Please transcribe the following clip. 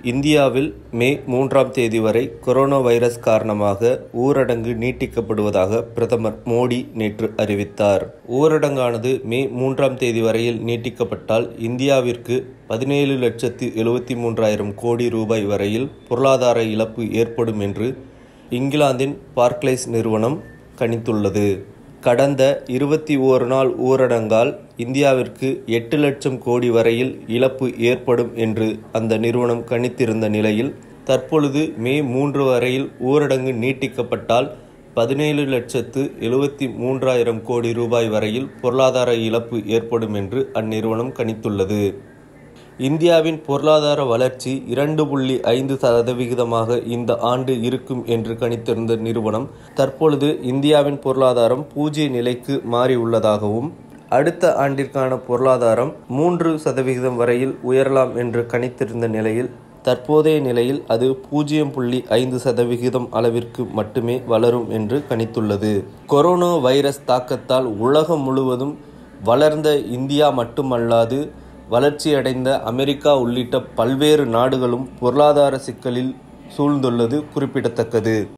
இந்தியாவில் மே மூன்றாம் தேதி வரை கொரோனா வைரஸ் காரணமாக ஊரடங்கு நீட்டிக்கப்படுவதாக பிரதமர் மோடி நேற்று அறிவித்தார் ஊரடங்கானது மே மூன்றாம் தேதி வரையில் நீட்டிக்கப்பட்டால் இந்தியாவிற்கு பதினேழு லட்சத்து எழுபத்தி மூன்றாயிரம் கோடி ரூபாய் வரையில் பொருளாதார இழப்பு ஏற்படும் என்று இங்கிலாந்தின் பார்க்லைஸ் நிறுவனம் கணித்துள்ளது கடந்த இருபத்தி ஓரு நாள் ஊரடங்கால் இந்தியாவிற்கு எட்டு லட்சம் கோடி வரையில் இழப்பு ஏற்படும் என்று அந்த நிறுவனம் கணித்திருந்த நிலையில் தற்பொழுது மே மூன்று வரையில் ஊரடங்கு நீட்டிக்கப்பட்டால் பதினேழு லட்சத்து எழுபத்தி மூன்றாயிரம் கோடி ரூபாய் வரையில் பொருளாதார இழப்பு ஏற்படும் என்று அந்நிறுவனம் கணித்துள்ளது இந்தியாவின் பொருளாதார வளர்ச்சி இரண்டு புள்ளி ஐந்து சதவிகிதமாக இந்த ஆண்டு இருக்கும் என்று கணித்திருந்த நிறுவனம் தற்பொழுது இந்தியாவின் பொருளாதாரம் பூஜ்ய நிலைக்கு மாறியுள்ளதாகவும் அடுத்த ஆண்டிற்கான பொருளாதாரம் மூன்று சதவிகிதம் வரையில் உயரலாம் என்று கணித்திருந்த நிலையில் தற்போதைய நிலையில் அது பூஜ்ஜியம் புள்ளி ஐந்து சதவிகிதம் அளவிற்கு மட்டுமே வளரும் என்று கணித்துள்ளது கொரோனா வைரஸ் தாக்கத்தால் உலகம் முழுவதும் வளர்ந்த இந்தியா மட்டுமல்லாது வளர்ச்சியடைந்த அமெரிக்கா உள்ளிட்ட பல்வேறு நாடுகளும் பொருளாதார சிக்கலில் சூழ்ந்துள்ளது குறிப்பிடத்தக்கது